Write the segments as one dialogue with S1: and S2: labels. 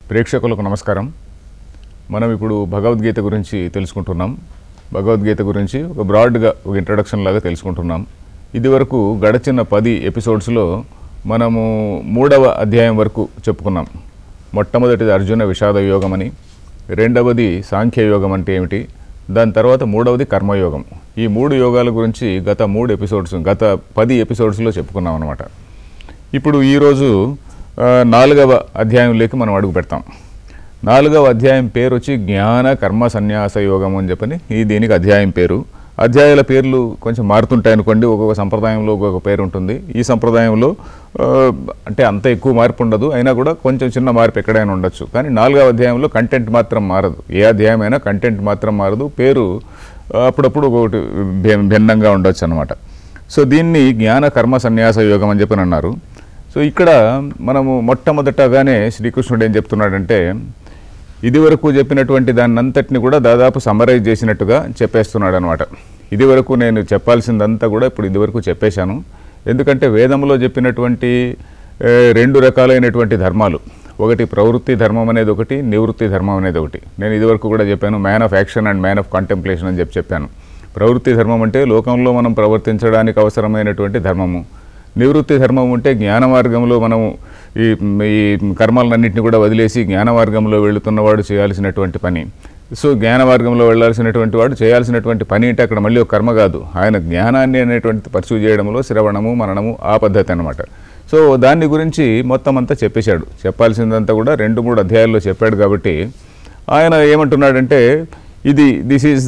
S1: ప్రేక్షకులకు నమస్కారం మనం ఇప్పుడు భగవద్గీత గురించి తెలుసుకుంటున్నాం భగవద్గీత గురించి ఒక బ్రాడ్గా ఒక ఇంట్రడక్షన్ లాగా తెలుసుకుంటున్నాం ఇదివరకు గడచిన పది ఎపిసోడ్స్లో మనము మూడవ అధ్యాయం వరకు చెప్పుకున్నాం మొట్టమొదటిది అర్జున విషాద యోగం అని రెండవది సాంఖ్య యోగం అంటే ఏమిటి దాని తర్వాత మూడవది కర్మయోగం ఈ మూడు యోగాల గురించి గత మూడు ఎపిసోడ్స్ గత పది ఎపిసోడ్స్లో చెప్పుకున్నాం అనమాట ఇప్పుడు ఈరోజు ఆ, నాలుగవ అధ్యాయంలోకి మనం అడుగు పెడతాం నాలుగవ అధ్యాయం పేరు వచ్చి జ్ఞాన కర్మ సన్యాస యోగం అని చెప్పని ఈ దీనికి అధ్యాయం పేరు అధ్యాయాల పేర్లు కొంచెం మారుతుంటాయి అనుకోండి ఒక్కొక్క సంప్రదాయంలో ఒక్కొక్క పేరు ఉంటుంది ఈ సంప్రదాయంలో ఆ, అంటే అంత ఎక్కువ మార్పు ఉండదు అయినా కూడా కొంచెం చిన్న మార్పు ఎక్కడైనా ఉండొచ్చు కానీ నాలుగవ అధ్యాయంలో కంటెంట్ మాత్రం మారదు ఏ అధ్యాయం అయినా కంటెంట్ మాత్రం మారదు పేరు ఆ, అప్పుడప్పుడు ఒకటి భి- భిన్నంగా ఉండొచ్చు అనమాట సో దీన్ని జ్ఞాన కర్మ సన్యాస యోగం అని చెప్పని అన్నారు సో ఇక్కడ మనము మొట్టమొదటగానే శ్రీకృష్ణుడు ఏం చెప్తున్నాడంటే ఇదివరకు చెప్పినటువంటి దాన్ని అంతటిని కూడా దాదాపు సమరైజ్ చేసినట్టుగా చెప్పేస్తున్నాడు అనమాట ఇదివరకు నేను చెప్పాల్సిందంతా కూడా ఇప్పుడు ఇదివరకు చెప్పేశాను ఎందుకంటే వేదంలో చెప్పినటువంటి ఏ, రెండు రకాలైనటువంటి ధర్మాలు ఒకటి ప్రవృత్తి ధర్మం అనేది ఒకటి నివృత్తి ధర్మం అనేది ఒకటి నేను ఇదివరకు కూడా చెప్పాను man of action and man of contemplation అని చెప్పి చెప్పాను ప్రవృత్తి ధర్మం అంటే లోకంలో మనం ప్రవర్తించడానికి అవసరమైనటువంటి ధర్మము నివృత్తి ధర్మం ఉంటే జ్ఞాన మార్గంలో మనము ఈ ఈ కర్మాలన్నింటినీ కూడా వదిలేసి జ్ఞాన మార్గంలో వెళుతున్నవాడు చేయాల్సినటువంటి పని సో జ్ఞాన మార్గంలో వెళ్ళాల్సినటువంటి వాడు చేయాల్సినటువంటి పని అంటే అక్కడ మళ్ళీ ఒక కర్మ కాదు ఆయన జ్ఞానాన్ని అనేటువంటి పర్సూ చేయడంలో శ్రవణము మననము ఆ పద్ధతి అనమాట సో దాన్ని గురించి మొత్తం అంతా చెప్పేశాడు చెప్పాల్సిందంతా కూడా రెండు మూడు అధ్యాయాల్లో చెప్పాడు కాబట్టి ఆయన ఏమంటున్నాడంటే ఇది this is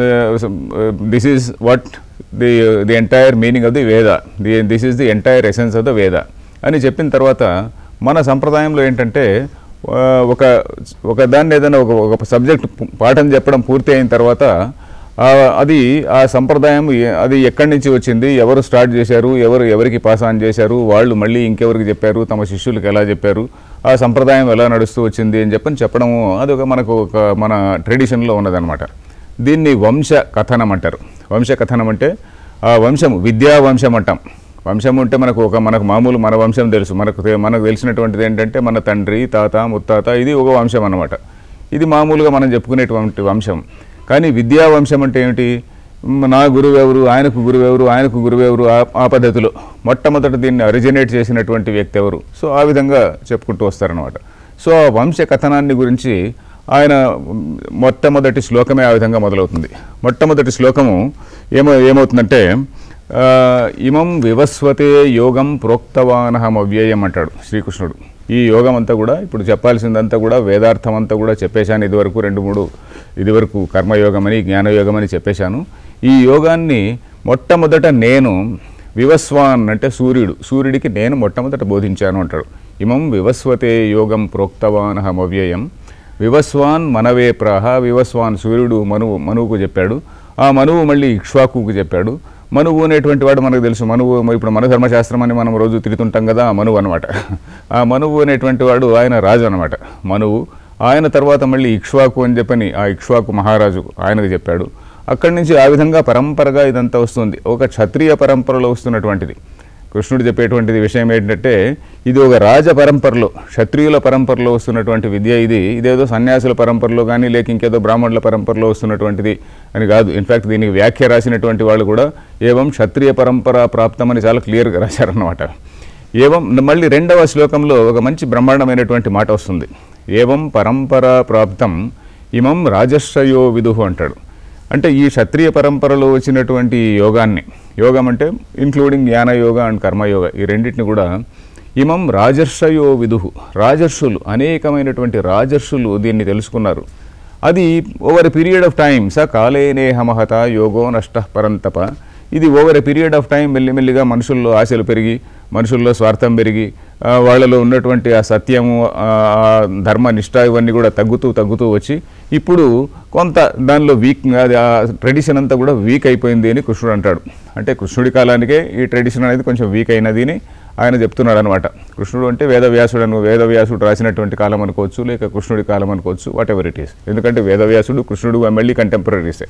S1: this is what the the entire meaning of the Veda the this is the entire essence of the Veda అని చెప్పిన తర్వాత మన సంప్రదాయంలో ఏంటంటే ఆ, ఒక ఒక దాన్ని ఏదైనా ఒక ఒక సబ్జెక్ట్ పాఠం చెప్పడం పూర్తి అయిన తర్వాత ఆ, అది ఆ సంప్రదాయం ఏ- అది ఎక్కడి నుంచి వచ్చింది ఎవరు స్టార్ట్ చేశారు ఎవరు ఎవరికి పాస్ ఆన్ చేశారు వాళ్ళు మళ్ళీ ఇంకెవరికి చెప్పారు తమ శిష్యులకు ఎలా చెప్పారు ఆ సంప్రదాయం ఎలా నడుస్తూ వచ్చింది అని చెప్పని చెప్పడము అది ఒక మనకు ఒక మన ట్రెడిషన్లో ఉన్నదన్నమాట దీన్ని వంశ కథనం అంటారు వంశ కథనం అంటే ఆ వంశము విద్యా వంశం అంటాం వంశం ఉంటే మనకు ఒక మనకు మామూలు మన వంశం తెలుసు మనకు తె- మనకు తెలిసినటువంటిది ఏంటంటే మన తండ్రి తాత ముత్తాత ఇది ఒక వంశం అన్నమాట ఇది మామూలుగా మనం చెప్పుకునేటువంటి వంశం కానీ విద్యా వంశం అంటే ఏమిటి మ్, నా గురువు ఎవరు ఆయనకు గురువు ఎవరు ఆయనకు గురువు ఎవరు ఆ- ఆ పద్ధతిలో మొట్టమొదట దీన్ని అరిజినేట్ చేసినటువంటి వ్యక్తి ఎవరు సో ఆ విధంగా చెప్పుకుంటూ వస్తారనమాట సో ఆ వంశ కథనాన్ని గురించి ఆయన మ్, మొట్టమొదటి శ్లోకమే ఆ విధంగా మొదలవుతుంది మొట్టమొదటి శ్లోకము ఏమో ఏమవుతుందంటే ఆ, ఇమం వివస్వతే యోగం ప్రోక్తవానహం అవ్యయం అంటాడు శ్రీకృష్ణుడు ఈ యోగం అంతా కూడా ఇప్పుడు చెప్పాల్సిందంతా కూడా వేదార్థం అంతా కూడా చెప్పేశాను ఇదివరకు రెండు మూడు ఇదివరకు కర్మయోగం అని జ్ఞానయోగం అని చెప్పేశాను ఈ యోగాన్ని మొట్టమొదట నేను వివస్వాన్ అంటే సూర్యుడు సూర్యుడికి నేను మొట్టమొదట బోధించాను అంటాడు ఇమం వివస్వతే యోగం ప్రోక్తవానహం అవ్యయం వివస్వాన్ మనవే ప్రాహ వివస్వాన్ సూర్యుడు మనువు మనువుకు చెప్పాడు ఆ మనువు మళ్ళీ ఇక్ష్వాకుకు చెప్పాడు మనువు అనేటువంటి వాడు మనకు తెలుసు మనువు ఇప్పుడు మన ధర్మశాస్త్రం అని మనం రోజు తిరుగుతుంటాం కదా ఆ మనువు అనమాట ఆ మనువు అనేటువంటి వాడు ఆయన రాజు అనమాట మనువు ఆయన తర్వాత మళ్ళీ ఇక్ష్వాకు అని చెప్పని ఆ ఇక్ష్వాకు మహారాజు ఆయనకు చెప్పాడు అక్కడి నుంచి ఆ విధంగా పరంపరగా ఇదంతా వస్తుంది ఒక క్షత్రియ పరంపరలో వస్తున్నటువంటిది కృష్ణుడు చెప్పేటువంటిది విషయం ఏంటంటే ఇది ఒక రాజ పరంపరలో క్షత్రియుల పరంపరలో వస్తున్నటువంటి విద్య ఇది ఇదేదో సన్యాసుల పరంపరలో కానీ లేక ఇంకేదో బ్రాహ్మణుల పరంపరలో వస్తున్నటువంటిది అని కాదు ఇన్ఫ్యాక్ట్ దీనికి వ్యాఖ్య రాసినటువంటి వాళ్ళు కూడా ఏవం క్షత్రియ పరంపర ప్రాప్తమని చాలా క్లియర్గా రాశారన్నమాట ఏవం మళ్ళీ రెండవ శ్లోకంలో ఒక మంచి బ్రహ్మాండమైనటువంటి మాట వస్తుంది ఏవం పరంపర ప్రాప్తం ఇమం రాజశ్రయో విదుహు అంటాడు అంటే ఈ క్షత్రియ పరంపరలో వచ్చినటువంటి ఈ యోగాన్ని యోగం అంటే ఇంక్లూడింగ్ జ్ఞానయోగ అండ్ కర్మయోగ ఈ రెండింటిని కూడా ఇమం రాజర్షయో విదుహు రాజర్షులు అనేకమైనటువంటి రాజర్షులు దీన్ని తెలుసుకున్నారు అది over a period of time స కాలేనేహ మహత యోగో నష్ట పరంతప ఇది over a period of time మెల్లిమెల్లిగా మనుషుల్లో ఆశలు పెరిగి మనుషుల్లో స్వార్థం పెరిగి ఆ, వాళ్ళలో ఉన్నటువంటి ఆ సత్యము ఆ ఆ ధర్మ నిష్ట ఇవన్నీ కూడా తగ్గుతూ తగ్గుతూ వచ్చి ఇప్పుడు కొంత దానిలో వీక్ అది ఆ ట్రెడిషన్ అంతా కూడా వీక్ అయిపోయింది అని కృష్ణుడు అంటాడు అంటే కృష్ణుడి కాలానికే ఈ ట్రెడిషన్ అనేది కొంచెం వీక్ అయినది అని ఆయన చెప్తున్నాడు అనమాట కృష్ణుడు అంటే వేదవ్యాసుడు అను వేదవ్యాసుడు రాసినటువంటి కాలం అనుకోవచ్చు లేక కృష్ణుడి కాలం అనుకోవచ్చు వాట్ ఎవర్ ఇట్ ఈస్ ఎందుకంటే వేదవ్యాసుడు కృష్ణుడు మళ్ళీ కంటెంపరీసే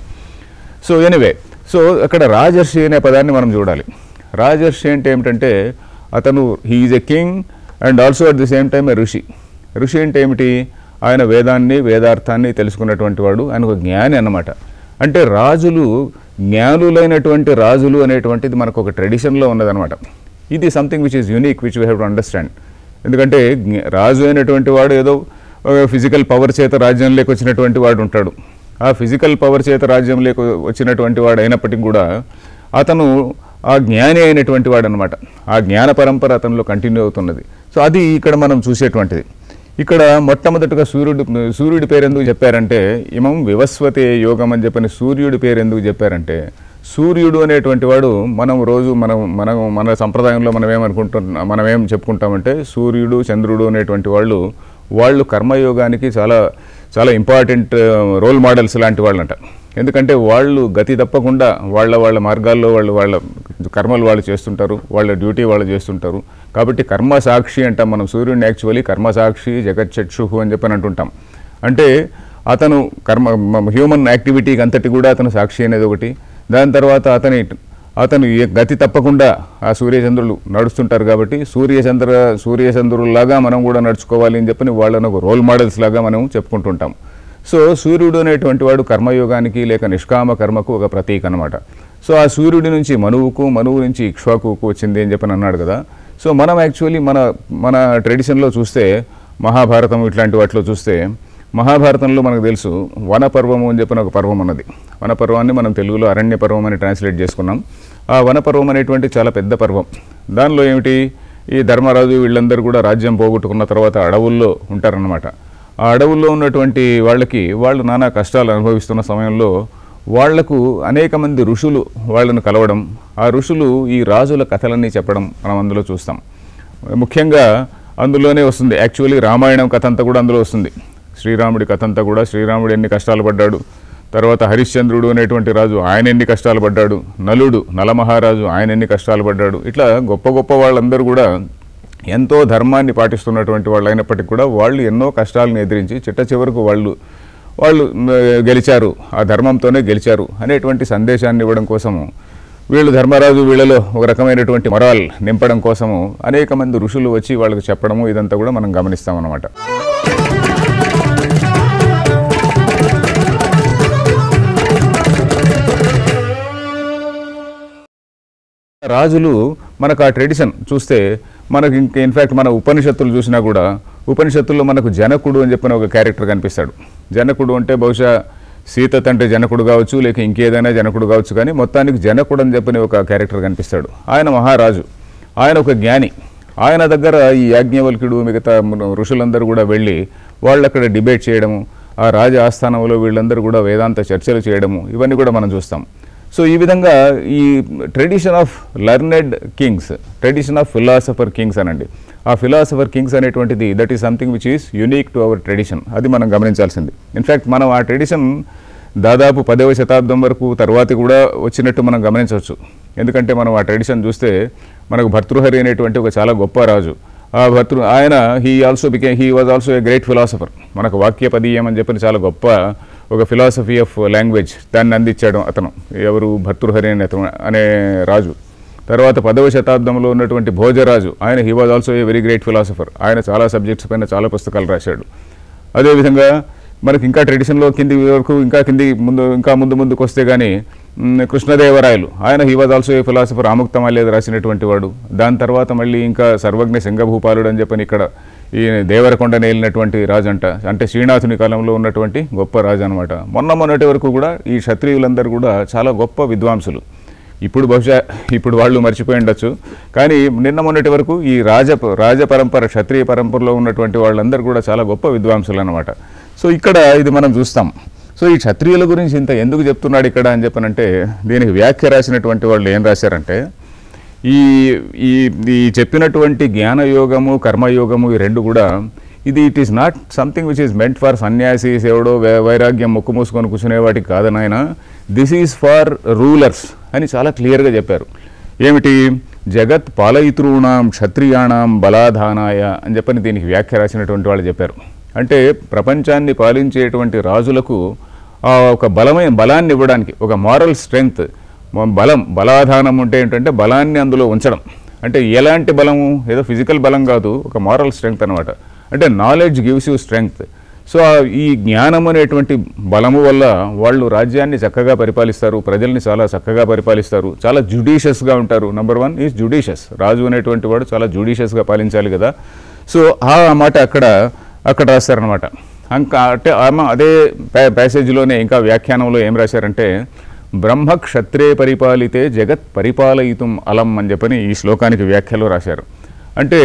S1: సో ఎనివే సో అక్కడ రాజర్షి అనే పదాన్ని మనం చూడాలి రాజర్షి అంటే ఏమిటంటే అతను he is a king and also at the same time a rishi rishi అంటే ఏమిటి ఆయన వేదాన్ని వేదార్థాన్ని తెలుసుకున్నటువంటి వాడు ఆయన ఒక జ్ఞాని అన్నమాట అంటే రాజులు జ్ఞానులైనటువంటి రాజులు అనేటువంటిది మనకు ఒక ట్రెడిషన్లో ఉన్నదన్నమాట ఇది something which is unique which we have to understand ఎందుకంటే జ్ఞ- రాజు అయినటువంటి వాడు ఏదో ఫిజికల్ పవర్ చేత రాజ్యంలోకి వచ్చినటువంటి వాడు ఉంటాడు ఆ ఫిజికల్ పవర్ చేత రాజ్యంలోకి వచ్చినటువంటి వాడు అయినప్పటికీ కూడా అతను ఆ జ్ఞాని అయినటువంటి వాడు అనమాట ఆ జ్ఞాన పరంపర అతనిలో కంటిన్యూ అవుతున్నది సో అది ఇక్కడ మనం చూసేటువంటిది ఇక్కడ మొట్టమొదటిగా సూర్యుడు సూర్యుడి పేరు ఎందుకు చెప్పారంటే ఇమం వివస్వతే యోగం అని చెప్పని సూర్యుడి పేరు ఎందుకు చెప్పారంటే సూర్యుడు అనేటువంటి వాడు మనం రోజు మనం మనం మన సంప్రదాయంలో మనం ఏమనుకుంటున్నాం మనం ఏం చెప్పుకుంటామంటే సూర్యుడు చంద్రుడు అనేటువంటి వాళ్ళు వాళ్ళు కర్మయోగానికి చాలా చాలా ఇంపార్టెంట్ రోల్ మోడల్స్ లాంటి వాళ్ళంట ఎందుకంటే వాళ్ళు గతి తప్పకుండా వాళ్ళ వాళ్ళ మార్గాల్లో వాళ్ళు వాళ్ళ కర్మలు వాళ్ళు చేస్తుంటారు వాళ్ళ డ్యూటీ వాళ్ళు చేస్తుంటారు కాబట్టి కర్మ సాక్షి అంటాం మనం సూర్యుడిని యాక్చువల్లీ కర్మ సాక్షి జగచ్చక్షుహు అని చెప్పని అంటుంటాం అంటే అతను కర్మ హ్యూమన్ యాక్టివిటీకి అంతటి కూడా అతను సాక్షి అనేది ఒకటి దాని తర్వాత అతని అతను ఏ గతి తప్పకుండా ఆ సూర్యచంద్రులు నడుస్తుంటారు కాబట్టి సూర్యచంద్ర సూర్యచంద్రుల్లాగా మనం కూడా నడుచుకోవాలి అని చెప్పని వాళ్ళని ఒక రోల్ మోడల్స్ లాగా మనం చెప్పుకుంటుంటాం సో సూర్యుడు అనేటువంటి వాడు కర్మయోగానికి లేక నిష్కామ కర్మకు ఒక ప్రతీక అనమాట సో ఆ సూర్యుడి నుంచి మనువుకు మనువు నుంచి ఇక్ష్వాకుకు వచ్చింది అని చెప్పని అన్నాడు కదా సో మనం యాక్చువల్లీ మన మన ట్రెడిషన్లో చూస్తే మహాభారతం ఇట్లాంటి వాటిలో చూస్తే మహాభారతంలో మనకు తెలుసు వనపర్వము అని చెప్పిన ఒక పర్వం ఉన్నది వనపర్వాన్ని మనం తెలుగులో అరణ్య పర్వం అని ట్రాన్స్లేట్ చేసుకున్నాం ఆ వనపర్వం అనేటువంటి చాలా పెద్ద పర్వం దానిలో ఏమిటి ఈ ధర్మరాజు వీళ్ళందరూ కూడా రాజ్యం పోగొట్టుకున్న తర్వాత అడవుల్లో ఉంటారన్నమాట ఆ అడవుల్లో ఉన్నటువంటి వాళ్ళకి వాళ్ళు నానా కష్టాలు అనుభవిస్తున్న సమయంలో వాళ్లకు అనేక మంది ఋషులు వాళ్ళను కలవడం ఆ ఋషులు ఈ రాజుల కథలన్నీ చెప్పడం మనం అందులో చూస్తాం ముఖ్యంగా అందులోనే వస్తుంది యాక్చువల్లీ రామాయణం కథ అంతా కూడా అందులో వస్తుంది శ్రీరాముడి కథ అంతా కూడా శ్రీరాముడు ఎన్ని కష్టాలు పడ్డాడు తర్వాత హరిశ్చంద్రుడు అనేటువంటి రాజు ఆయన ఎన్ని కష్టాలు పడ్డాడు నలుడు నలమహారాజు ఆయన ఎన్ని కష్టాలు పడ్డాడు ఇట్లా గొప్ప గొప్ప వాళ్ళందరూ కూడా ఎంతో ధర్మాన్ని పాటిస్తున్నటువంటి వాళ్ళు అయినప్పటికీ కూడా వాళ్ళు ఎన్నో కష్టాలను ఎదిరించి చిట్ట చివరకు వాళ్ళు వాళ్ళు మ్, గెలిచారు ఆ ధర్మంతోనే గెలిచారు అనేటువంటి సందేశాన్ని ఇవ్వడం కోసము వీళ్ళు ధర్మరాజు వీళ్ళలో ఒక రకమైనటువంటి మొరాల్ నింపడం కోసము అనేక మంది ఋషులు వచ్చి వాళ్ళకి చెప్పడము ఇదంతా కూడా మనం గమనిస్తాం అన్నమాట రాజులు మనకు ఆ ట్రెడిషన్ చూస్తే మనకి ఇంక ఇన్ఫ్యాక్ట్ మన ఉపనిషత్తులు చూసినా కూడా ఉపనిషత్తుల్లో మనకు జనకుడు అని చెప్పిన ఒక క్యారెక్టర్ కనిపిస్తాడు జనకుడు అంటే బహుశా సీత తండ్రి జనకుడు కావచ్చు లేక ఇంకేదైనా జనకుడు కావచ్చు కానీ మొత్తానికి జనకుడు అని చెప్పిన ఒక క్యారెక్టర్ కనిపిస్తాడు ఆయన మహారాజు ఆయన ఒక జ్ఞాని ఆయన దగ్గర ఈ యాజ్ఞవల్క్యుడు మిగతా మన ఋషులందరూ కూడా వెళ్ళి వాళ్ళు అక్కడ డిబేట్ చేయడము ఆ రాజ ఆస్థానంలో వీళ్ళందరూ కూడా వేదాంత చర్చలు చేయడము ఇవన్నీ కూడా మనం చూస్తాం సో ఈ విధంగా ఈ tradition of learned kings tradition of philosopher kings అనండి ఆ ఫిలాసఫర్ కింగ్స్ అనేటువంటిది that is something which is unique to our tradition అది మనం గమనించాల్సింది ఇన్ఫ్యాక్ట్ మనం ఆ ట్రెడిషన్ దాదాపు పదవ శతాబ్దం వరకు తర్వాత కూడా వచ్చినట్టు మనం గమనించవచ్చు ఎందుకంటే మనం ఆ ట్రెడిషన్ చూస్తే మనకు భర్తృహరి అనేటువంటి ఒక చాలా గొప్ప రాజు ఆ భర్తృ ఆయన he also became he was also a great philosopher మనకు వాక్య పదీయం అని చెప్పని చాలా గొప్ప ఒక ఫిలాసఫీ ఆఫ్ లాంగ్వేజ్ దాన్ని అందించాడు అతను ఎవరు భర్తృహరి అనే అతను అనే రాజు తర్వాత పదవ శతాబ్దంలో ఉన్నటువంటి భోజరాజు ఆయన he was also a very great philosopher ఆయన చాలా సబ్జెక్ట్స్ పైన చాలా పుస్తకాలు రాశాడు అదేవిధంగా మనకి ఇంకా ట్రెడిషన్లో కింది వరకు ఇంకా కింది ముందు ఇంకా ముందు ముందుకు వస్తే కానీ మ్, కృష్ణదేవరాయలు ఆయన he was also a philosopher Amuktamalyada రాసినటువంటి వాడు దాని తర్వాత మళ్ళీ ఇంకా సర్వజ్ఞ సింగభూపాలుడు అని చెప్పని ఇక్కడ ఈ దేవరకొండ నేలినటువంటి రాజు అంట అంటే శ్రీనాథుని కాలంలో ఉన్నటువంటి గొప్ప రాజు అనమాట మొన్న మొన్నటి వరకు కూడా ఈ క్షత్రియులందరూ కూడా చాలా గొప్ప విద్వాంసులు ఇప్పుడు బహుశా ఇప్పుడు వాళ్ళు మర్చిపోయి ఉండొచ్చు కానీ నిన్న మొన్నటి వరకు ఈ రాజ రాజ పరంపర క్షత్రియ పరంపరలో ఉన్నటువంటి వాళ్ళందరూ కూడా చాలా గొప్ప విద్వాంసులు అనమాట సో ఇక్కడ ఇది మనం చూస్తాం సో ఈ క్షత్రియుల గురించి ఇంత ఎందుకు చెప్తున్నాడు ఇక్కడ అని చెప్పనంటే దీనికి వ్యాఖ్య రాసినటువంటి వాళ్ళు ఏం రాశారంటే ఈ ఈ ఈ చెప్పినటువంటి జ్ఞానయోగము కర్మయోగము ఈ రెండు కూడా ఇది it is not something which is meant for sanyasis ఎవడో వై- వైరాగ్యం ముక్కు మూసుకొని కూర్చునే వాటికి కాదనాయన దిస్ ఈజ్ ఫర్ రూలర్స్ అని చాలా క్లియర్గా చెప్పారు ఏమిటి జగత్ పాలయితృణాం క్షత్రియాణం బలాధానాయ అని చెప్పని దీనికి వ్యాఖ్య రాసినటువంటి వాళ్ళు చెప్పారు అంటే ప్రపంచాన్ని పాలించేటువంటి రాజులకు ఆ ఒక బలమైన బలాన్ని ఇవ్వడానికి ఒక మారల్ స్ట్రెంగ్త్ బలం బలాధానం అంటే ఏంటంటే బలాన్ని అందులో ఉంచడం అంటే ఎలాంటి బలము ఏదో ఫిజికల్ బలం కాదు ఒక మారల్ స్ట్రెంగ్త్ అనమాట అంటే knowledge gives you strength so ఆ ఈ జ్ఞానం అనేటువంటి బలము వల్ల వాళ్ళు రాజ్యాన్ని చక్కగా పరిపాలిస్తారు ప్రజల్ని చాలా చక్కగా పరిపాలిస్తారు చాలా జుడిషియస్గా ఉంటారు నెంబర్ వన్ ఈజ్ జుడిషియస్ రాజు అనేటువంటి వాడు చాలా జుడిషియస్గా పాలించాలి కదా సో ఆ మాట అక్కడ అక్కడ రాస్తారనమాట ఇంకా అంటే ఆమె అదే ప్యా ప్యాసేజ్లోనే ఇంకా వ్యాఖ్యానంలో ఏం రాశారంటే బ్రహ్మ క్షత్రే పరిపాలితే జగత్ పరిపాలయితం అలం అని చెప్పని ఈ శ్లోకానికి వ్యాఖ్యలో రాశారు అంటే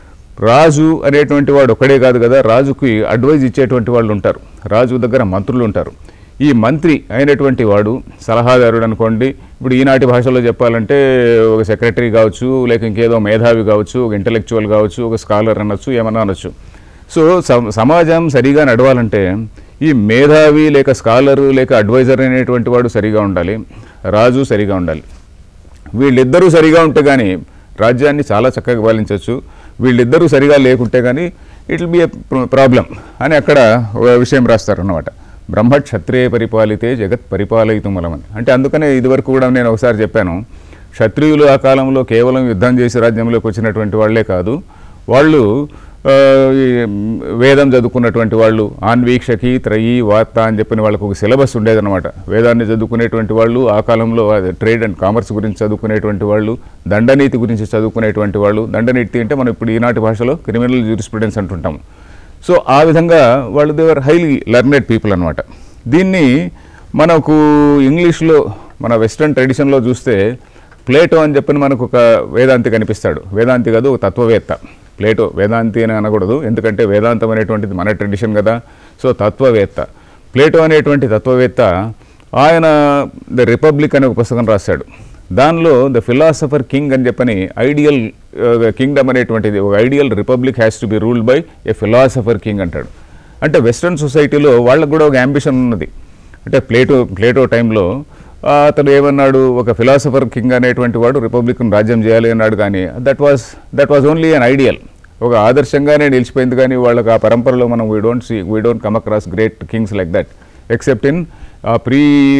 S1: రాజు అనేటువంటి వాడు ఒక్కడే కాదు కదా రాజుకి అడ్వైజ్ ఇచ్చేటువంటి వాళ్ళు ఉంటారు రాజు దగ్గర మంత్రులు ఉంటారు ఈ మంత్రి అయినటువంటి వాడు సలహాదారుడు అనుకోండి ఇప్పుడు ఈనాటి భాషలో చెప్పాలంటే ఒక సెక్రటరీ కావచ్చు లేక ఇంకేదో మేధావి కావచ్చు ఒక ఇంటలెక్చువల్ కావచ్చు ఒక స్కాలర్ అనొచ్చు ఏమన్నా అనొచ్చు సో సమ- సమాజం సరిగా నడవాలంటే ఈ మేధావి లేక స్కాలరు లేక అడ్వైజర్ అనేటువంటి వాడు సరిగా ఉండాలి రాజు సరిగా ఉండాలి వీళ్ళిద్దరూ సరిగా ఉంటే కానీ రాజ్యాన్ని చాలా చక్కగా పాలించవచ్చు వీళ్ళిద్దరూ సరిగా లేకుంటే కానీ it will be a problem అని అక్కడ ఒక విషయం రాస్తారు అన్నమాట బ్రహ్మ క్షత్రియ పరిపాలితే జగత్ పరిపాలయితుమలమని అంటే అందుకనే ఇదివరకు కూడా నేను ఒకసారి చెప్పాను క్షత్రియులు ఆ కాలంలో కేవలం యుద్ధం చేసి రాజ్యంలోకి వచ్చినటువంటి వాళ్ళే కాదు వాళ్ళు ఆ, ఈ వేదం చదువుకున్నటువంటి వాళ్ళు ఆన్వీక్షకి త్రయి వార్త అని చెప్పిన వాళ్ళకు ఒక సిలబస్ ఉండేదన్నమాట వేదాన్ని చదువుకునేటువంటి వాళ్ళు ఆ కాలంలో ట్రేడ్ అండ్ కామర్స్ గురించి చదువుకునేటువంటి వాళ్ళు దండనీతి గురించి చదువుకునేటువంటి వాళ్ళు దండనీతి అంటే మనం ఇప్పుడు ఈనాటి భాషలో క్రిమినల్ జ్యూరిస్ప్రుడెన్స్ అంటుంటాము సో ఆ విధంగా వాళ్ళు దేవర్ హైలీ లెర్నెడ్ పీపుల్ అనమాట దీన్ని మనకు ఇంగ్లీష్లో మన వెస్ట్రన్ ట్రెడిషన్లో చూస్తే ప్లేటో అని చెప్పిన మనకు ఒక వేదాంతి కనిపిస్తాడు వేదాంతి కాదు ఒక తత్వవేత్త ప్లేటో వేదాంతి అని అనకూడదు ఎందుకంటే వేదాంతం అనేటువంటిది మన ట్రెడిషన్ కదా సో తత్వవేత్త ప్లేటో అనేటువంటి తత్వవేత్త ఆయన ద రిపబ్లిక్ అనే ఒక పుస్తకం రాశాడు దానిలో ద ఫిలాసఫర్ కింగ్ అని చెప్పని ఐడియల్ కింగ్డమ్ అనేటువంటిది ఒక ideal republic has to be ruled by a philosopher king అంటాడు అంటే వెస్ట్రన్ సొసైటీలో వాళ్ళకు కూడా ఒక అంబిషన్ ఉన్నది అంటే ప్లేటో ప్లేటో టైంలో ఆ, అతను ఏమన్నాడు ఒక ఫిలాసఫర్ కింగ్ అనేటువంటి వాడు రిపబ్లిక్ను రాజ్యం చేయాలి అన్నాడు కానీ that was that was only an ideal ఒక ఆదర్శంగానే నిలిచిపోయింది కానీ వాళ్ళకి ఆ పరంపరలో మనం we don't see we don't come across great kings like that except in pre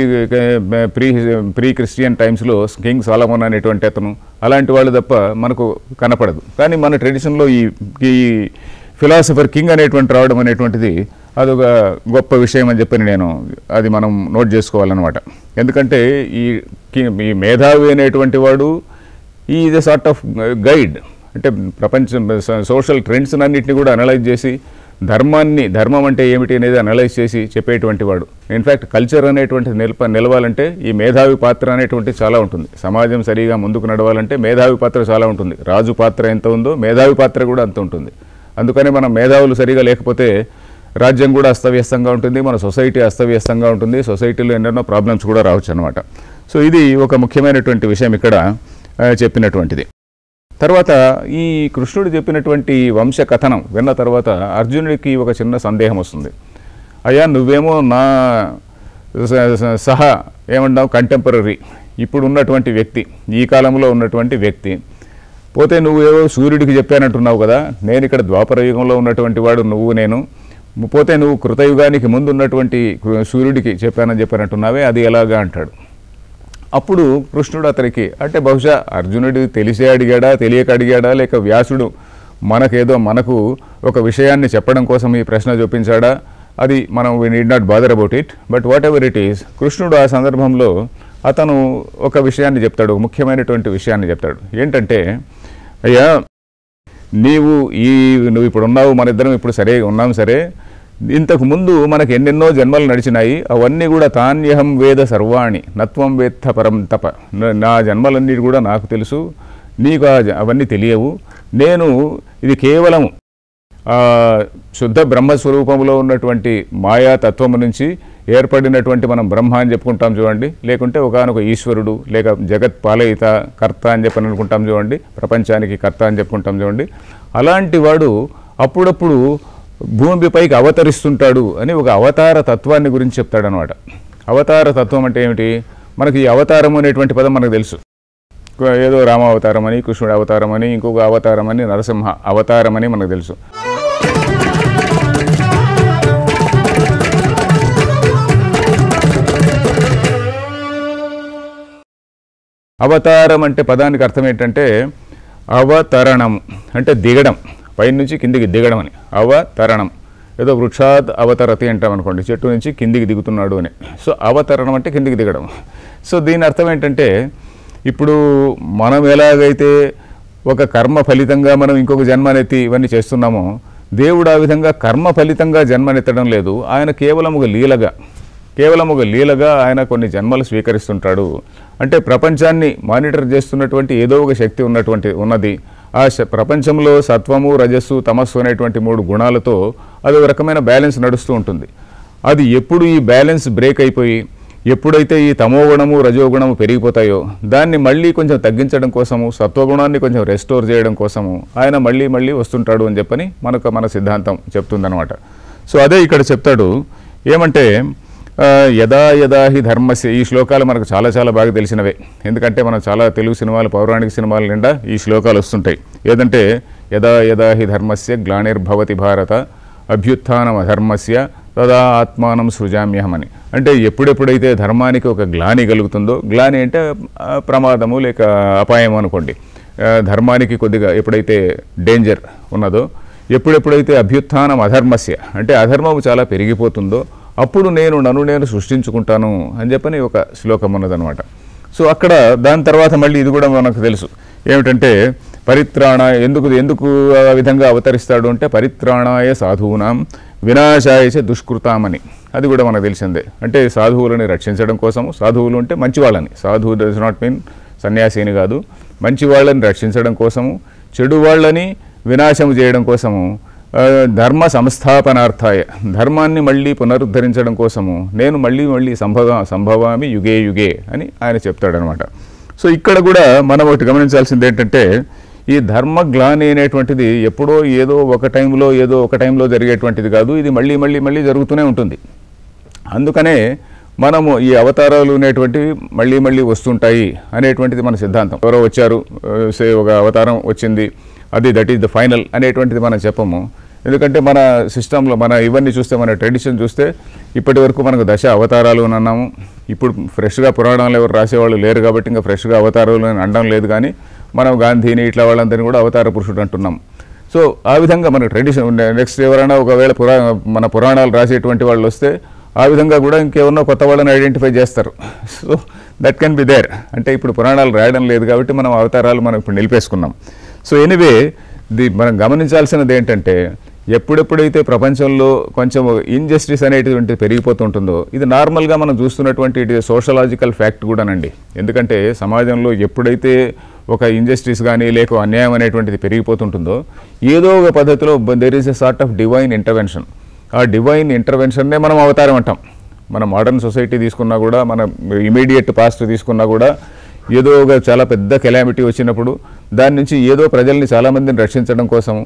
S1: pre pre Christian టైమ్స్లో కింగ్ సాలమోన్ అనేటువంటి అతను అలాంటి వాళ్ళు తప్ప మనకు కనపడదు కానీ మన ట్రెడిషన్లో ఈ ఈ ఫిలాసఫర్ కింగ్ అనేటువంటి రావడం అనేటువంటిది అదొక గొప్ప విషయం అని చెప్పని నేను అది మనం నోట్ చేసుకోవాలన్నమాట ఎందుకంటే ఈ కి- ఈ మేధావి అనేటువంటి వాడు ఈ is a sort of guide అంటే ప్రపంచం సోషల్ ట్రెండ్స్ అన్నింటినీ కూడా అనలైజ్ చేసి ధర్మాన్ని ధర్మం అంటే ఏమిటి అనేది అనలైజ్ చేసి చెప్పేటువంటి వాడు ఇన్ఫ్యాక్ట్ కల్చర్ అనేటువంటిది నిలప నిలవాలంటే ఈ మేధావి పాత్ర అనేటువంటిది చాలా ఉంటుంది సమాజం సరిగా ముందుకు నడవాలంటే మేధావి పాత్ర చాలా ఉంటుంది రాజు పాత్ర ఎంత ఉందో మేధావి పాత్ర కూడా అంత ఉంటుంది అందుకని మనం మేధావులు సరిగా లేకపోతే రాజ్యం కూడా అస్తవ్యస్తంగా ఉంటుంది మన సొసైటీ అస్తవ్యస్తంగా ఉంటుంది సొసైటీలో ఎన్నెన్నో ప్రాబ్లమ్స్ కూడా రావచ్చు అనమాట సో ఇది ఒక ముఖ్యమైనటువంటి విషయం ఇక్కడ ఆ, చెప్పినటువంటిది తర్వాత ఈ కృష్ణుడు చెప్పినటువంటి వంశ కథనం విన్న తర్వాత అర్జునుడికి ఒక చిన్న సందేహం వస్తుంది అయ్యా నువ్వేమో నా స- స- సహా ఏమంటావు కంటెంపరీ ఇప్పుడు ఉన్నటువంటి వ్యక్తి ఈ కాలంలో ఉన్నటువంటి వ్యక్తి పోతే నువ్వు ఏవో సూర్యుడికి చెప్పానంటున్నావు కదా నేను ఇక్కడ ద్వాపర యుగంలో ఉన్నటువంటి వాడు నువ్వు నేను పోతే నువ్వు కృతయుగానికి ముందు ఉన్నటువంటి కృ- సూర్యుడికి చెప్పానని చెప్పానంటున్నావే అది ఎలాగా అంటాడు అప్పుడు కృష్ణుడు అతనికి అంటే బహుశా అర్జునుడు తెలిసే అడిగాడా తెలియక అడిగాడా లేక వ్యాసుడు మనకేదో మనకు ఒక విషయాన్ని చెప్పడం కోసం ఈ ప్రశ్న చూపించాడా అది మనం we need not bother about it but whatever it is కృష్ణుడు ఆ సందర్భంలో అతను ఒక విషయాన్ని చెప్తాడు ఒక ముఖ్యమైనటువంటి విషయాన్ని చెప్తాడు ఏంటంటే అయ్యా నీవు ఈ నువ్వు ఇప్పుడు ఉన్నావు మన ఇద్దరం ఇప్పుడు సరే ఉన్నాం సరే ఇంతకు ముందు మనకు ఎన్నెన్నో జన్మలు నడిచినాయి అవన్నీ కూడా తాన్యహం వేద సర్వాణి నత్వం వేత్త పరం తప న- నా జన్మలన్నీ కూడా నాకు తెలుసు నీకు ఆ జ- అవన్నీ తెలియవు నేను ఇది కేవలం ఆ, శుద్ధ బ్రహ్మస్వరూపంలో ఉన్నటువంటి మాయా తత్వము నుంచి ఏర్పడినటువంటి మనం బ్రహ్మ అని చెప్పుకుంటాం చూడండి లేకుంటే ఒకనొక ఈశ్వరుడు లేక జగత్ పాలయిత కర్త అని చెప్పని అనుకుంటాం చూడండి ప్రపంచానికి కర్త అని చెప్పుకుంటాం చూడండి అలాంటి వాడు అప్పుడప్పుడు భూమిపైకి అవతరిస్తుంటాడు అని ఒక అవతార తత్వాన్ని గురించి చెప్తాడనమాట అవతార తత్వం అంటే ఏమిటి మనకి ఈ అవతారం అనేటువంటి పదం మనకు తెలుసు ఏదో రామ అవతారం అని కృష్ణుడు అవతారం అని ఇంకొక అవతారం అని నరసింహ అవతారం అని మనకు తెలుసు అవతారం అంటే పదానికి అర్థం ఏంటంటే అవతరణం అంటే దిగడం పైనుంచి కిందికి దిగడం అని అవతరణం ఏదో వృక్షాత్ అవతరతి అంటాం అనుకోండి చెట్టు నుంచి కిందికి దిగుతున్నాడు అని సో అవతరణం అంటే కిందికి దిగడం సో దీని అర్థం ఏంటంటే ఇప్పుడు మనం ఎలాగైతే ఒక కర్మ ఫలితంగా మనం ఇంకొక జన్మనెత్తి ఇవన్నీ చేస్తున్నామో దేవుడు ఆ విధంగా కర్మ ఫలితంగా జన్మనెత్తడం లేదు ఆయన కేవలం ఒక లీలగా కేవలం ఒక లీలగా ఆయన కొన్ని జన్మలు స్వీకరిస్తుంటాడు అంటే ప్రపంచాన్ని మానిటర్ చేస్తున్నటువంటి ఏదో ఒక శక్తి ఉన్నటువంటి ఉన్నది ఆ శ- ప్రపంచంలో సత్వము రజస్సు తమస్సు అనేటువంటి మూడు గుణాలతో అది ఒక రకమైన బ్యాలెన్స్ నడుస్తూ ఉంటుంది అది ఎప్పుడు ఈ బ్యాలెన్స్ బ్రేక్ అయిపోయి ఎప్పుడైతే ఈ తమోగుణము రజోగుణము పెరిగిపోతాయో దాన్ని మళ్ళీ కొంచెం తగ్గించడం కోసము సత్వగుణాన్ని కొంచెం రెస్టోర్ చేయడం కోసము ఆయన మళ్ళీ మళ్ళీ వస్తుంటాడు అని చెప్పని మనకు మన సిద్ధాంతం చెప్తుందనమాట సో అదే ఇక్కడ చెప్తాడు ఏమంటే ఆ, యదా యదా హి ధర్మస్య ఈ శ్లోకాలు మనకు చాలా చాలా బాగా తెలిసినవే ఎందుకంటే మనం చాలా తెలుగు సినిమాలు పౌరాణిక సినిమాల నిండా ఈ శ్లోకాలు వస్తుంటాయి ఏదంటే యదా యదా హి ధర్మస్య గ్లానిర్భవతి భారత అభ్యుత్థానం అధర్మస్య తదా ఆత్మానం సృజామ్యహమని అంటే ఎప్పుడెప్పుడైతే ధర్మానికి ఒక గ్లాని కలుగుతుందో గ్లాని అంటే ఆ, ప్రమాదము లేక అపాయం అనుకోండి ఆ, ధర్మానికి కొద్దిగా ఎప్పుడైతే డేంజర్ ఉన్నదో ఎప్పుడెప్పుడైతే అభ్యుత్థానం అధర్మస్య అంటే అధర్మము చాలా పెరిగిపోతుందో అప్పుడు నేను నన్ను నేను సృష్టించుకుంటాను అని చెప్పని ఒక శ్లోకం ఉన్నదనమాట సో అక్కడ దాని తర్వాత మళ్ళీ ఇది కూడా మనకు తెలుసు ఏమిటంటే పరిత్రాణ ఎందుకు ఎందుకు ఆ విధంగా అవతరిస్తాడు అంటే పరిత్రాణాయ సాధువునాం వినాశాయ చ దుష్కృతామని అది కూడా మనకు తెలిసిందే అంటే సాధువులని రక్షించడం కోసము సాధువులు అంటే మంచి వాళ్ళని సాధువు డస్ నాట్ మీన్ సన్యాసిని కాదు మంచి వాళ్ళని రక్షించడం కోసము చెడు వాళ్ళని వినాశము చేయడం కోసము ఆ, ధర్మ సంస్థాపనార్థాయ ధర్మాన్ని మళ్ళీ పునరుద్ధరించడం కోసము నేను మళ్ళీ మళ్ళీ సంభవ సంభవామి యుగే యుగే అని ఆయన చెప్తాడనమాట సో ఇక్కడ కూడా మనం ఒకటి గమనించాల్సింది ఏంటంటే ఈ ధర్మగ్లాని అనేటువంటిది ఎప్పుడో ఏదో ఒక టైంలో ఏదో ఒక టైంలో జరిగేటువంటిది కాదు ఇది మళ్ళీ మళ్ళీ మళ్ళీ జరుగుతూనే ఉంటుంది అందుకనే మనము ఈ అవతారాలు అనేటువంటివి మళ్ళీ మళ్ళీ వస్తుంటాయి అనేటువంటిది మన సిద్ధాంతం ఎవరో వచ్చారు సే ఒక అవతారం వచ్చింది అది దట్ ఈస్ ద ఫైనల్ అనేటువంటిది మనం చెప్పము ఎందుకంటే మన సిస్టంలో మన ఇవన్నీ చూస్తే మన ట్రెడిషన్ చూస్తే ఇప్పటి వరకు మనకు దశ అవతారాలు అని అన్నాము ఇప్పుడు ఫ్రెష్గా పురాణాలు ఎవరు రాసేవాళ్ళు లేరు కాబట్టి ఇంకా ఫ్రెష్గా అవతారాలు అని అనడం లేదు కానీ మనం గాంధీని ఇట్లా వాళ్ళందరినీ కూడా అవతార పురుషుడు అంటున్నాం సో ఆ విధంగా మన ట్రెడిషన్ నెక్స్ట్ ఎవరైనా ఒకవేళ పురా మన పురాణాలు రాసేటువంటి వాళ్ళు వస్తే ఆ విధంగా కూడా ఇంకెవరినో కొత్త వాళ్ళని ఐడెంటిఫై చేస్తారు so that can be there అంటే ఇప్పుడు పురాణాలు రాయడం లేదు కాబట్టి మనం అవతారాలు మనం ఇప్పుడు నిలిపేసుకున్నాం సో ఎనివే ది మనం గమనించాల్సినది ఏంటంటే ఎప్పుడెప్పుడైతే ప్రపంచంలో కొంచెం ఇన్జస్టిస్ అనేటువంటిది పెరిగిపోతుంటుందో ఇది నార్మల్గా మనం చూస్తున్నటువంటి ఇది సోషలాజికల్ ఫ్యాక్ట్ కూడానండి ఎందుకంటే సమాజంలో ఎప్పుడైతే ఒక ఇంజస్టిస్ కానీ లేక అన్యాయం అనేటువంటిది పెరిగిపోతుంటుందో ఏదో ఒక పద్ధతిలో there is a sort of divine intervention ఆ డివైన్ ఇంటర్వెన్షన్నే మనం అవతారం అంటాం మన మోడర్న్ సొసైటీ తీసుకున్నా కూడా మన ఇమీడియట్ పాస్ట్ తీసుకున్నా కూడా ఏదో ఒక చాలా పెద్ద కెలామిటీ వచ్చినప్పుడు దాని నుంచి ఏదో ప్రజల్ని చాలామందిని రక్షించడం కోసం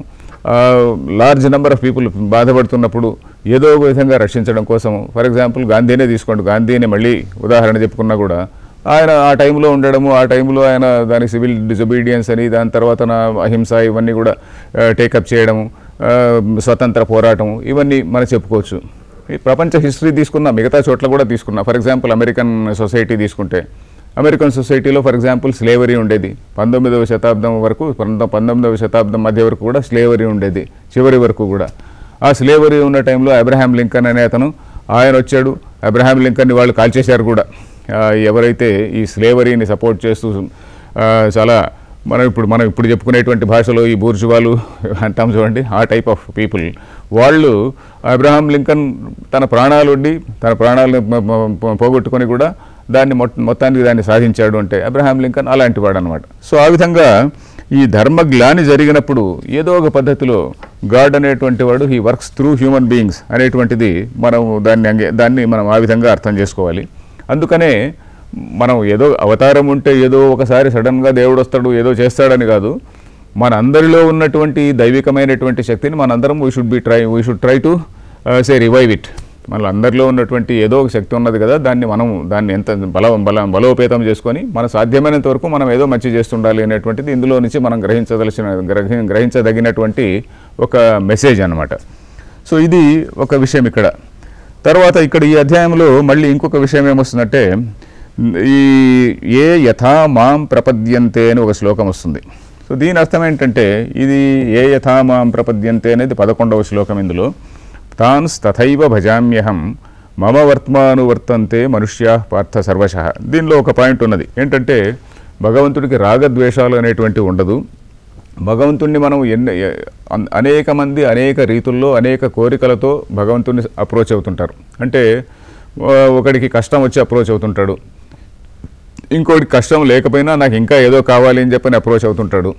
S1: లార్జ్ నెంబర్ ఆఫ్ పీపుల్ బాధపడుతున్నప్పుడు ఏదో ఒక విధంగా రక్షించడం కోసం ఫర్ ఎగ్జాంపుల్ గాంధీనే తీసుకోండి గాంధీని మళ్ళీ ఉదాహరణ చెప్పుకున్నా కూడా ఆయన ఆ టైంలో ఉండడము ఆ టైంలో ఆయన దాని సివిల్ డిజొబీడియన్స్ అని దాని తర్వాత నా అహింస ఇవన్నీ కూడా టేకప్ చేయడము ఆ, స్వతంత్ర పోరాటము ఇవన్నీ మనం చెప్పుకోవచ్చు ఈ ప్రపంచ హిస్టరీ తీసుకున్న మిగతా చోట్ల కూడా తీసుకున్నా ఫర్ ఎగ్జాంపుల్ అమెరికన్ సొసైటీ తీసుకుంటే అమెరికన్ సొసైటీలో ఫర్ ఎగ్జాంపుల్ స్లేవరీ ఉండేది పంతొమ్మిదవ శతాబ్దం వరకు పంతొ- పంతొమ్మిదవ శతాబ్దం మధ్య వరకు కూడా స్లేవరీ ఉండేది చివరి వరకు కూడా ఆ స్లేవరీ ఉన్న టైంలో అబ్రహాం లింకన్ అనే అతను ఆయన వచ్చాడు అబ్రహాం లింకన్ని వాళ్ళు కాల్చేశారు కూడా ఆ, ఎవరైతే ఈ స్లేవరీని సపోర్ట్ చేస్తూ ఆ, చాలా మనం ఇప్పుడు మనం ఇప్పుడు చెప్పుకునేటువంటి భాషలో ఈ బూర్జువాలు అంటాం చూడండి ఆ టైప్ ఆఫ్ పీపుల్ వాళ్ళు అబ్రహాం లింకన్ తన ప్రాణాలు ఉండి తన ప్రాణాలను ప- ప- పోగొట్టుకొని కూడా దాన్ని మొట్ మొత్తానికి దాన్ని సాధించాడు అంటే అబ్రహాం లింకన్ అలాంటి వాడు అనమాట సో ఆ విధంగా ఈ ధర్మగ్లాని జరిగినప్పుడు ఏదో ఒక పద్ధతిలో గాడ్ అనేటువంటి వాడు he works through human beings అనేటువంటిది మనం దాన్ని అంగే దాన్ని మనం ఆ విధంగా అర్థం చేసుకోవాలి అందుకనే మనం ఏదో అవతారం ఉంటే ఏదో ఒకసారి సడన్గా దేవుడు వస్తాడు ఏదో చేస్తాడని కాదు మన అందరిలో ఉన్నటువంటి దైవికమైనటువంటి శక్తిని మనందరం we should be try we should try to say revive it మన అందరిలో ఉన్నటువంటి ఏదో ఒక శక్తి ఉన్నది కదా దాన్ని మనం దాన్ని ఎంత బల బల బలోపేతం చేసుకొని మన సాధ్యమైనంత వరకు మనం ఏదో మంచి చేస్తుండాలి అనేటువంటిది ఇందులో నుంచి మనం గ్రహించదలసిన గ్రహి గ్రహించదగినటువంటి ఒక మెసేజ్ అన్నమాట సో ఇది ఒక విషయం ఇక్కడ తర్వాత ఇక్కడ ఈ అధ్యాయంలో మళ్ళీ ఇంకొక విషయం ఏమొస్తుందంటే ఈ ఏ యథా మాం ప్రపద్యంతే అని ఒక శ్లోకం వస్తుంది సో దీని అర్థం ఏంటంటే ఇది ఏ యథా మాం ప్రపద్యంతే అనేది పదకొండవ శ్లోకం ఇందులో తాన్స్ తథైవ భజామ్యహం మమ వర్త్మానువర్తంతే మనుష్యా పార్థ సర్వశ దీనిలో ఒక పాయింట్ ఉన్నది ఏంటంటే భగవంతుడికి రాగద్వేషాలు అనేటువంటి ఉండదు భగవంతుణ్ణి మనం ఎన్ని ఎ- అన్- అనేక మంది అనేక రీతుల్లో అనేక కోరికలతో భగవంతుణ్ణి అప్రోచ్ అవుతుంటారు అంటే ఆ, ఒకడికి కష్టం వచ్చి అప్రోచ్ అవుతుంటాడు ఇంకోటి కష్టం లేకపోయినా నాకు ఇంకా ఏదో కావాలి అని చెప్పని అప్రోచ్ అవుతుంటాడు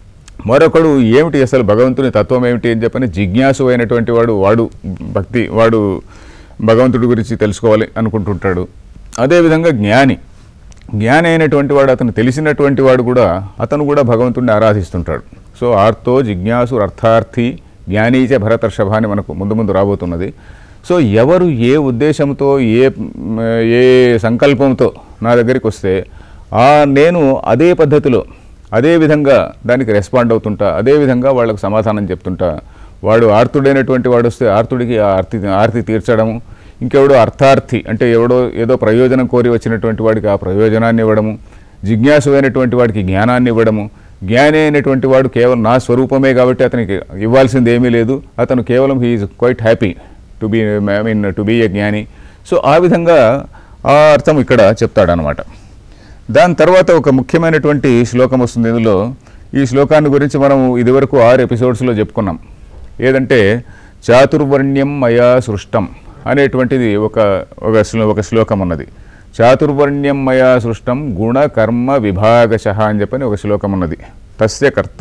S1: మరొకడు ఏమిటి అసలు భగవంతుని తత్వం ఏమిటి అని చెప్పని జిజ్ఞాసు అయినటువంటి వాడు వాడు భక్తి వాడు భగవంతుడి గురించి తెలుసుకోవాలి అనుకుంటుంటాడు అదేవిధంగా జ్ఞాని జ్ఞాని అయినటువంటి వాడు అతను తెలిసినటువంటి వాడు కూడా అతను కూడా భగవంతుడిని ఆరాధిస్తుంటాడు సో ఆర్తో జిజ్ఞాసు అర్థార్థి జ్ఞానీచ భరతర్షభ అని మనకు ముందు ముందు రాబోతున్నది సో ఎవరు ఏ ఉద్దేశంతో ఏ మ్, ఏ సంకల్పంతో నా దగ్గరికి వస్తే ఆ నేను అదే పద్ధతిలో అదే విధంగా దానికి రెస్పాండ్ అవుతుంటా అదే విధంగా వాళ్ళకు సమాధానం చెప్తుంటా వాడు ఆర్తుడైనటువంటి వాడు వస్తే ఆర్తుడికి ఆ ఆర్తి ఆర్తి తీర్చడము ఇంకెవడో అర్థార్థి అంటే ఎవడో ఏదో ప్రయోజనం కోరి వచ్చినటువంటి వాడికి ఆ ప్రయోజనాన్ని ఇవ్వడము జిజ్ఞాసు అయినటువంటి వాడికి జ్ఞానాన్ని ఇవ్వడము జ్ఞాని అయినటువంటి వాడు కేవలం నా స్వరూపమే కాబట్టి అతనికి ఇవ్వాల్సింది ఏమీ లేదు అతను కేవలం he is quite happy to be I mean to be a జ్ఞాని సో ఆ విధంగా ఆ అర్థం ఇక్కడ చెప్తాడనమాట దాని తర్వాత ఒక ముఖ్యమైనటువంటి శ్లోకం వస్తుంది ఇందులో ఈ శ్లోకాన్ని గురించి మనం ఇదివరకు ఆరు ఎపిసోడ్స్లో చెప్పుకున్నాం ఏదంటే చాతుర్వర్ణ్యం మయా సృష్టం అనేటువంటిది ఒక ఒక శ్లో- ఒక శ్లోకం ఉన్నది చాతుర్వర్ణ్యం మయా సృష్టం గుణ కర్మ విభాగశ అని చెప్పని ఒక శ్లోకం ఉన్నది తస్య కర్త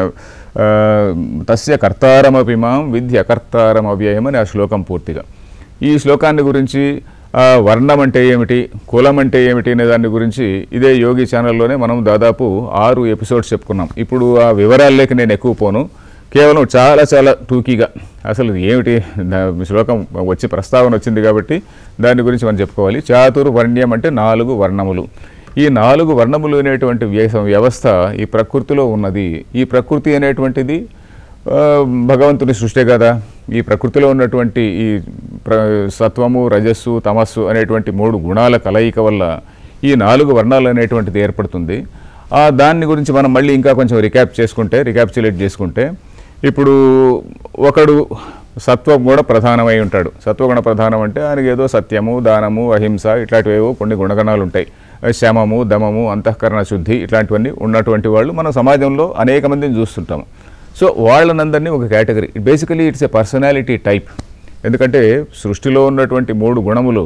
S1: ఆ, తస్య కర్తారమపి మాం విద్య కర్తారం అవ్యయం అని ఆ శ్లోకం పూర్తిగా ఈ శ్లోకాన్ని గురించి ఆ, వర్ణం అంటే ఏమిటి కులం అంటే ఏమిటి అనే దాని గురించి ఇదే యోగి ఛానల్లోనే మనం దాదాపు ఆరు ఎపిసోడ్స్ చెప్పుకున్నాం ఇప్పుడు ఆ వివరాల్లోకి నేను ఎక్కువ పోను కేవలం చాలా చాలా టూకీగా అసలు ఇది ఏమిటి దా- శ్లోకం వచ్చి ప్రస్తావన వచ్చింది కాబట్టి దాని గురించి మనం చెప్పుకోవాలి చాతుర్ వర్ణ్యం అంటే నాలుగు వర్ణములు ఈ నాలుగు వర్ణములు అనేటువంటి వ్యవ- వ్యవస్థ ఈ ప్రకృతిలో ఉన్నది ఈ ప్రకృతి అనేటువంటిది ఆ, భగవంతుని సృష్టి కదా ఈ ప్రకృతిలో ఉన్నటువంటి ఈ ప్ర సత్వము రజస్సు తమస్సు అనేటువంటి మూడు గుణాల కలయిక వల్ల ఈ నాలుగు వర్ణాలు అనేటువంటిది ఏర్పడుతుంది ఆ దాన్ని గురించి మనం మళ్ళీ ఇంకా కొంచెం రికాప్ చేసుకుంటే రికాప్చులేట్ చేసుకుంటే ఇప్పుడు ఒకడు సత్వం కూడా ప్రధానమై ఉంటాడు సత్వగుణ ప్రధానం అంటే ఆయనకి ఏదో సత్యము దానము అహింస ఇట్లాంటివేవో కొన్ని గుణగణాలు ఉంటాయి శమము దమము అంతఃకరణ శుద్ధి ఇట్లాంటివన్నీ ఉన్నటువంటి వాళ్ళు మన సమాజంలో అనేక మందిని చూస్తుంటాము సో వాళ్ళనందరినీ ఒక category basically it's a personality type ఎందుకంటే సృష్టిలో ఉన్నటువంటి మూడు గుణములు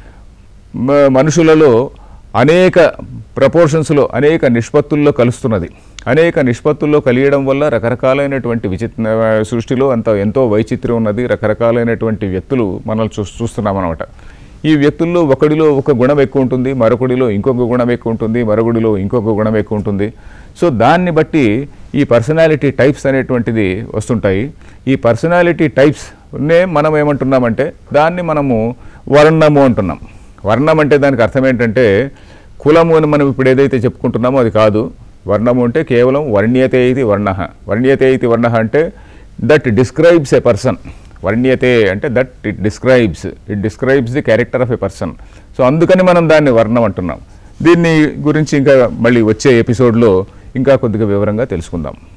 S1: మ- మనుషులలో అనేక ప్రపోర్షన్స్లో అనేక నిష్పత్తుల్లో కలుస్తున్నది అనేక నిష్పత్తుల్లో కలియడం వల్ల రకరకాలైనటువంటి విచిత్ర సృష్టిలో అంత ఎంతో వైచిత్ర్యం ఉన్నది రకరకాలైనటువంటి వ్యక్తులు మనల్ని చూ చూస్తున్నాం అనమాట ఈ వ్యక్తుల్లో ఒకడిలో ఒక గుణం ఎక్కువ ఉంటుంది మరొకడిలో ఇంకొక గుణం ఎక్కువ ఉంటుంది మరొకడిలో ఇంకొక గుణం ఎక్కువ ఉంటుంది సో దాన్ని బట్టి ఈ పర్సనాలిటీ టైప్స్ అనేటువంటిది వస్తుంటాయి ఈ పర్సనాలిటీ టైప్స్నే మనం ఏమంటున్నామంటే దాన్ని మనము వర్ణము అంటున్నాం వర్ణం అంటే దానికి అర్థం ఏంటంటే కులము అని మనం ఇప్పుడు ఏదైతే చెప్పుకుంటున్నామో అది కాదు వర్ణము అంటే కేవలం వర్ణ్యతే ఇది వర్ణ వర్ణ్యతే ఇది వర్ణ అంటే దట్ డిస్క్రైబ్స్ ఎ పర్సన్ వర్ణ్యతే అంటే that it describes it describes the character of a person so అందుకని మనం దాన్ని వర్ణం అంటున్నాం దీన్ని గురించి ఇంకా మళ్ళీ వచ్చే ఎపిసోడ్లో ఇంకా కొద్దిగా వివరంగా తెలుసుకుందాం